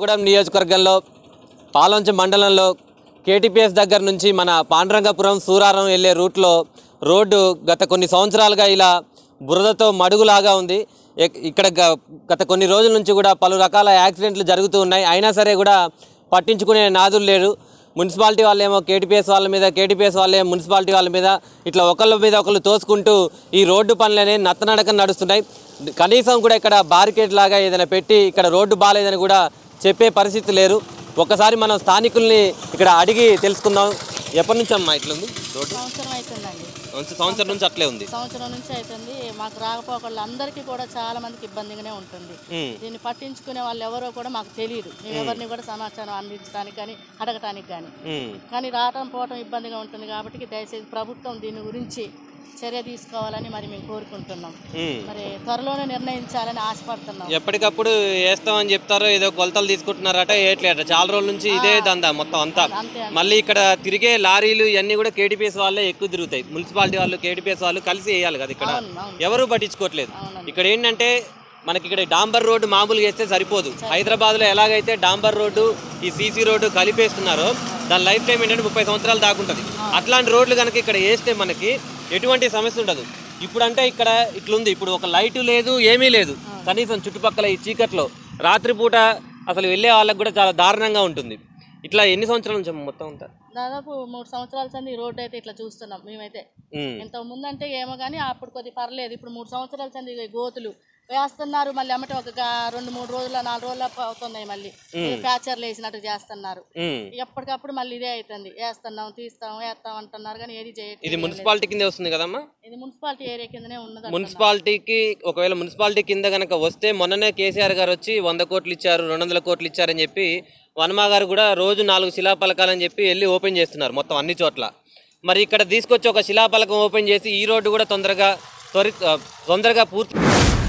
కొత్తగూడెం నియోజకవర్గంలో పాలంచ మండలంలో కేటీపీఎస్ దగ్గర నుంచి మన పాండురంగపురం సూరారం వెళ్ళే రూట్లో రోడ్డు గత కొన్ని సంవత్సరాలుగా ఇలా బురదతో మడుగులాగా ఉంది ఎక్- ఇక్కడ గ- గత కొన్ని రోజుల నుంచి కూడా పలు రకాల యాక్సిడెంట్లు జరుగుతూ ఉన్నాయి అయినా సరే కూడా పట్టించుకునే నాదులు లేరు మున్సిపాలిటీ వాళ్ళేమో కేటీపీఎస్ వాళ్ళ మీద కేటీపీఎస్ వాళ్ళేమో మున్సిపాలిటీ వాళ్ళ మీద ఇట్లా ఒకళ్ళ మీద ఒకళ్ళు తోసుకుంటూ ఈ రోడ్డు పనులనే నత్తనడకన నడుస్తున్నాయి కనీసం కూడా ఇక్కడ బారికేడ్ లాగా ఏదైనా పెట్టి ఇక్కడ రోడ్డు బాగాలేదని కూడా చెప్పే పరిస్థితి లేరు ఒక్కసారి మనం స్థానికుల్ని ఇక్కడ అడిగి తెలుసుకుందాం ఎప్పటి నుంచి అమ్మా ఇట్లుంది రోడ్డు సంవత్సరం అవుతుందండి మంచి సంవత్సరం నుంచి అట్లే ఉంది సంవత్సరం నుంచి అవుతుంది మాకు రాకపోకళ్ళు అందరికీ కూడా చాలా మందికి ఇబ్బందిగానే ఉంటుంది ఉమ్. దీన్ని పట్టించుకునే వాళ్ళు ఎవరో కూడా మాకు తెలియదు మేము ఎవరిని కూడా సమాచారం అందించడానికి కానీ అడగటానికి కానీ ఉమ్. కానీ రావటం పోవటం ఇబ్బందిగా ఉంటుంది కాబట్టి దయచేసి ప్రభుత్వం దీని గురించి చర్య తీసుకోవాలని మరి మేము కోరుకుంటున్నాం ఉమ్. మరి త్వరలోనే నిర్ణయించాలని ఆశపడుతున్నాం ఎప్పటికప్పుడు వేస్తామని చెప్తారో ఏదో కొలతలు తీసుకుంటున్నారట ఏట్లేట చాలా రోజుల నుంచి ఇదే దందా మొత్తం అంతా అంతే మళ్ళీ ఇక్కడ తిరిగే లారీలు ఇవన్నీ కూడా కేటీపీఎస్ వాళ్ళే ఎక్కువ తిరుగుతాయి మున్సిపాలిటీ వాళ్ళు కేటీపీఎస్ వాళ్ళు కలిసి వేయాలి కదా ఇక్కడ అవును అవును ఎవరు పట్టించుకోవట్లేదు అవునండి. ఇక్కడ ఏంటంటే మనకి ఇక్కడ డాంబర్ రోడ్డు మామూలుగా వేస్తే సరిపోదు హైదరాబాద్లో ఎలాగైతే డాంబర్ రోడ్డు ఈ సీసీ రోడ్డు కలిపేస్తున్నారో దాని లైఫ్ టైం ఏంటంటే ముప్పై సంవత్సరాలు దాకుంటుంది అట్లాంటి రోడ్లు కనుక ఇక్కడ వేస్తే మనకి ఎటువంటి సమస్య ఉండదు ఇప్పుడు అంటే ఇక్కడ ఇట్లుంది ఇప్పుడు ఒక లైట్ లేదు ఏమీ లేదు కనీసం చుట్టుపక్కల ఈ చీకట్లో రాత్రిపూట అసలు వెళ్ళే వాళ్ళకి కూడా చాలా దారుణంగా ఉంటుంది ఇట్లా ఎన్ని సంవత్సరాల నుంచి అమ్మ మొత్తం అంతా దాదాపు మూడు సంవత్సరాల సంది ఈ రోడ్డు అయితే ఇట్లా చూస్తున్నాం మేమైతే ఉమ్. ఇంత ముందంటే ఏమో కానీ అప్పుడు కొద్ది పర్లేదు ఇప్పుడు మూడు సంవత్సరాల సంది ఈ గోతులు వేస్తున్నారు మళ్ళీ అమ్మటి ఒక గా- రెండు మూడు రోజుల నాలుగు రోజుల అవుతున్నాయి మళ్ళీ ప్యాచర్లు వేసినట్టు చేస్తున్నారు ఉమ్. ఎప్పటికప్పుడు మళ్ళీ ఇదే అవుతుంది వేస్తున్నాం తీస్తాం వేస్తాం అంటున్నారు కానీ ఏది ఇది చేయట్లేదు మున్సిపాలిటీ కిందే వస్తుంది కదమ్మా ఇది మున్సిపాలిటీ ఏరియా కిందనే ఉన్నది మున్సిపాలిటీకి ఒకవేళ మున్సిపాలిటీ కింద కనుక వస్తే మొన్ననే కేసీఆర్ గారు వచ్చి వంద కోట్లు ఇచ్చారు రెండు వందల కోట్లు ఇచ్చారని చెప్పి వనమా గారు కూడా రోజు నాలుగు శిలాపలకాలని చెప్పి వెళ్ళి ఓపెన్ చేస్తున్నారు మొత్తం అన్ని చోట్ల మరి ఇక్కడ తీసుకొచ్చి ఒక శిలాపలకం ఓపెన్ చేసి ఈ రోడ్డు కూడా తొందరగా త్వరి తొందరగా పూర్తి